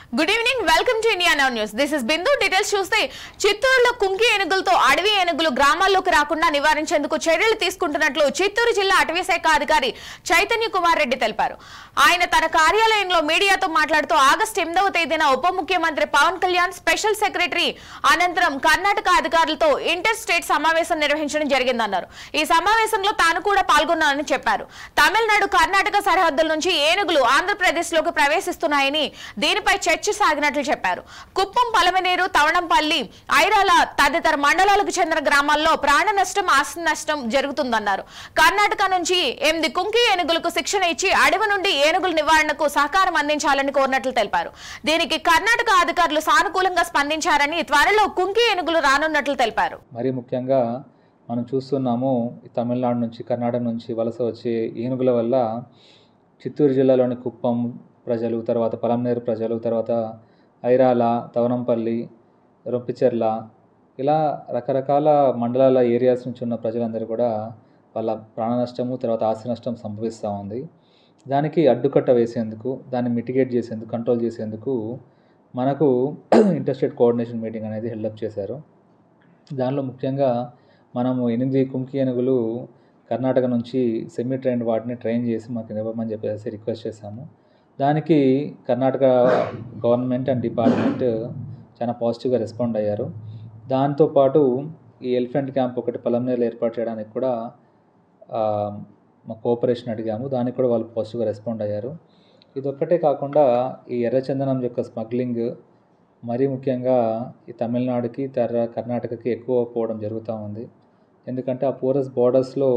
good evening welcome to India now news this is Bindu details చూస్తే చిత్తూరులో కుంకి ఏనుగులతో అడవి ఏనుగులు గ్రామాల్లోకి రాకుండా నివారించేందుకు చర్యలు తీసుకుంటున్నట్లు చిత్తూరు జిల్లా అటవీ శాఖ అధికారి చైతన్య కుమార్ రెడ్డి తెలిపారు ఆయన తన కార్యాలయంలో మీడియాతో మాట్లాడుతూ ఆగస్టు ఎనిమిదవ తేదీన ఉప ముఖ్యమంత్రి పవన్ కళ్యాణ్ స్పెషల్ సెక్రటరీ అనంతరం కర్ణాటక అధికారులతో ఇంటర్ స్టేట్ సమావేశం నిర్వహించడం జరిగిందన్నారు ఈ సమావేశంలో తాను కూడా పాల్గొన్నానని చెప్పారు తమిళనాడు కర్ణాటక సరిహద్దుల నుంచి ఏనుగులు ఆంధ్రప్రదేశ్ లోకి ప్రవేశిస్తున్నాయని దీనిపై చర్చ సాగినట్లు చెప్పారు కుప్పం పలమనేరు తవణంపల్లి ఐరాల తదితర మండలాలకు చెందిన గ్రామాల్లో ప్రాణ నష్టం ఆస్తి నష్టం జరుగుతుందన్నారు కర్ణాటక నుంచి ఎనిమిది కుంకి ఏనుగులకు శిక్షణ ఇచ్చి అడవి నుండి ఏనుగుల నివారణకు సహకారం అందించాలని కోరినట్లు తెలిపారు దీనికి కర్ణాటక అధికారులు సానుకూలంగా స్పందించారని త్వరలో కుంకి ఏనుగులు రానున్నట్లు తెలిపారు మరీ ముఖ్యంగా మనం చూస్తున్నాము ఈ తమిళనాడు నుంచి కర్ణాటక నుంచి వలస వచ్చే ఏనుగుల వల్ల చిత్తూరు జిల్లాలోని కుప్పం ప్రజలు తర్వాత పలంనేరు ప్రజలు తర్వాత ఐరాల తవనంపల్లి రొప్పిచెర్ల ఇలా రకరకాల మండలాల ఏరియాస్ నుంచి ఉన్న ప్రజలందరూ కూడా వాళ్ళ ప్రాణ నష్టము తర్వాత ఆస్తి నష్టం సంభవిస్తూ ఉంది దానికి అడ్డుకట్ట వేసేందుకు దాన్ని మిటిగేట్ చేసేందుకు కంట్రోల్ చేసేందుకు మనకు ఇంటర్స్టేట్ కోఆర్డినేషన్ మీటింగ్ అనేది హెల్డప్ చేశారు దానిలో ముఖ్యంగా మనము ఎనిమిది కుంకి ఏనుగులు కర్ణాటక నుంచి సెమీ ట్రైన్డ్ వాటిని ట్రైన్ చేసి మాకు ఇవ్వమని చెప్పేసి రిక్వెస్ట్ చేశాము దానికి కర్ణాటక గవర్నమెంట్ అండ్ డిపార్ట్మెంట్ చాలా పాజిటివ్గా రెస్పాండ్ అయ్యారు దాంతోపాటు ఈ ఎలిఫెంట్ క్యాంప్ ఒకటి పొలంనేలు ఏర్పాటు చేయడానికి కూడా ఆ, మా కోఆపరేషన్ అడిగాము దానికి కూడా వాళ్ళు పాజిటివ్గా రెస్పాండ్ అయ్యారు ఇదొక్కటే కాకుండా ఈ ఎర్రచందనం యొక్క స్మగ్లింగ్ మరీ ముఖ్యంగా ఈ తమిళనాడుకి తర్ర కర్ణాటకకి ఎక్కువ పోవడం జరుగుతూ ఉంది ఎందుకంటే ఆ పూరస్ బార్డర్స్లో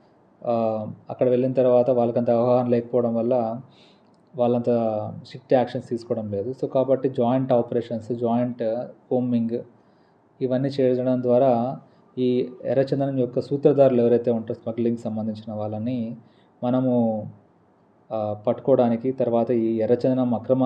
అక్కడ వెళ్ళిన తర్వాత వాళ్ళకంత అవగాహన లేకపోవడం వల్ల వాళ్ళంత స్ట్రిక్ట్ యాక్షన్స్ తీసుకోవడం లేదు సో కాబట్టి జాయింట్ ఆపరేషన్స్ జాయింట్ కోమింగ్ ఇవన్నీ చేయడం ద్వారా ఈ ఎర్రచందనం యొక్క సూత్రధారులు ఎవరైతే ఉంటారో స్మగ్లింగ్ సంబంధించిన వాళ్ళని మనము ఆ, పట్టుకోవడానికి తర్వాత ఈ ఎర్రచందనం అక్రమ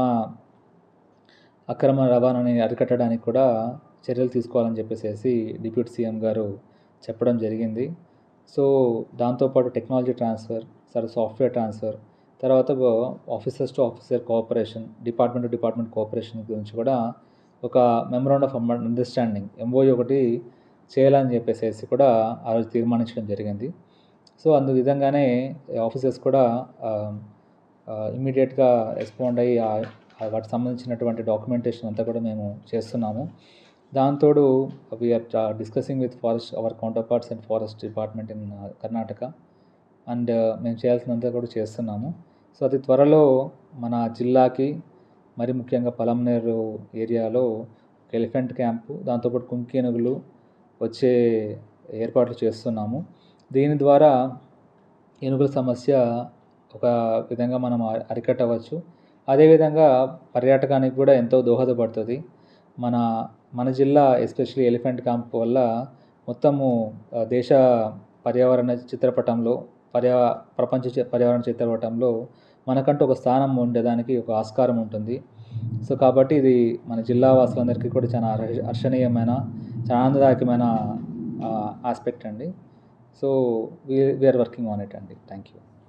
అక్రమ రవాణాని అరికట్టడానికి కూడా చర్యలు తీసుకోవాలని చెప్పేసి డిప్యూటీ సీఎం గారు చెప్పడం జరిగింది సో దాంతోపాటు టెక్నాలజీ ట్రాన్స్ఫర్ సరే సాఫ్ట్వేర్ ట్రాన్స్ఫర్ తర్వాత officers to officer cooperation department to department cooperation గురించి కూడా ఒక మెమరాండ్ ఆఫ్ అండర్స్టాండింగ్ ఎంఓఈ ఒకటి చేయాలని చెప్పేసి కూడా ఆ రోజు తీర్మానించడం జరిగింది సో అందు విధంగానే ఆఫీసర్స్ కూడా ఇమ్మీడియట్గా రెస్పాండ్ అయ్యి ఆ- ఆ వాటికి సంబంధించినటువంటి డాక్యుమెంటేషన్ అంతా కూడా మేము చేస్తున్నాము దాంతోడు we're discussing with forest our counterparts and forest department in Karnataka and మేము చేయాల్సినంత కూడా చేస్తున్నాము సో అది త్వరలో మన జిల్లాకి మరి ముఖ్యంగా పలంనేరు ఏరియాలో ఒక ఎలిఫెంట్ క్యాంపు దాంతోపాటు కుంకి ఏనుగులు వచ్చే ఏర్పాట్లు చేస్తున్నాము దీని ద్వారా ఏనుగుల సమస్య ఒక విధంగా మనం అ- అరికట్టవచ్చు అదేవిధంగా పర్యాటకానికి కూడా ఎంతో దోహదపడుతుంది మన మన జిల్లా ఎస్పెషల్లీ ఎలిఫెంట్ క్యాంప్ వల్ల మొత్తము ఆ, దేశ పర్యావరణ చిత్రపటంలో పర్యా ప్రపంచ చి- పర్యావరణ చిత్రపటంలో మనకంటూ ఒక స్థానం ఉండేదానికి ఒక ఆస్కారం ఉంటుంది సో కాబట్టి ఇది మన జిల్లా వాసులందరికీ కూడా చాలా హర్ష- హర్షణీయమైన చాలా ఆనందదాయకమైన ఆస్పెక్ట్ అండి so we're working on it అండి థ్యాంక్ యూ